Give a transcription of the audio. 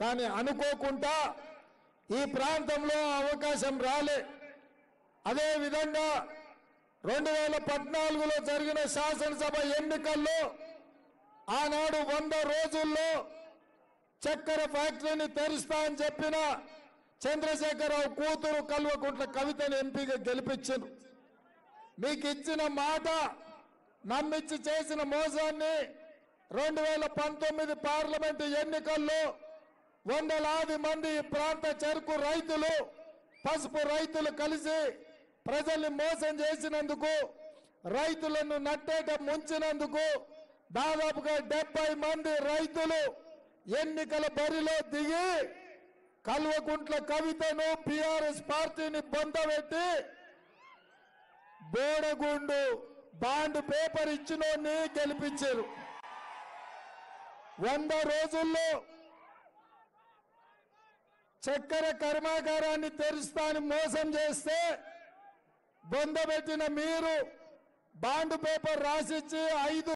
కానీ అనుకోకుండా ఈ ప్రాంతంలో అవకాశం రాలే అదే విధంగా రెండు వేల పద్నాలుగులో జరిగిన శాసనసభ ఎన్నికల్లో ఆనాడు వంద రోజుల్లో చక్కెర ఫ్యాక్టరీని తెరుస్తా అని చెప్పిన చంద్రశేఖరరావు కూతురు కల్వకుంట్ల కవితను ఎంపీగా గెలిపించారు మీకు ఇచ్చిన మాట నమ్మించి చేసిన మోసాన్ని రెండు వేల పంతొమ్మిది పార్లమెంటు ఎన్నికల్లో వందలాది మంది ఈ ప్రాంత చెరుకు రైతులు పసుపు రైతులు కలిసి ప్రజల్ని మోసం చేసినందుకు రైతులను నట్టేట ముంచినందుకు దాదాపుగా డెబ్బై మంది రైతులు ఎన్నికల బరిలో దిగి కల్వకుంట్ల కవితను పిఆర్ఎస్ పార్టీని పొందబెట్టి బోడగుండు బాండ్ పేపర్ ఇచ్చినోని గెలిపించారు వంద రోజుల్లో చక్కెర కర్మాగారాన్ని తెరుస్తా అని మోసం చేస్తే బొందబెట్టిన మీరు బాండ్ పేపర్ రాసిచ్చి ఐదు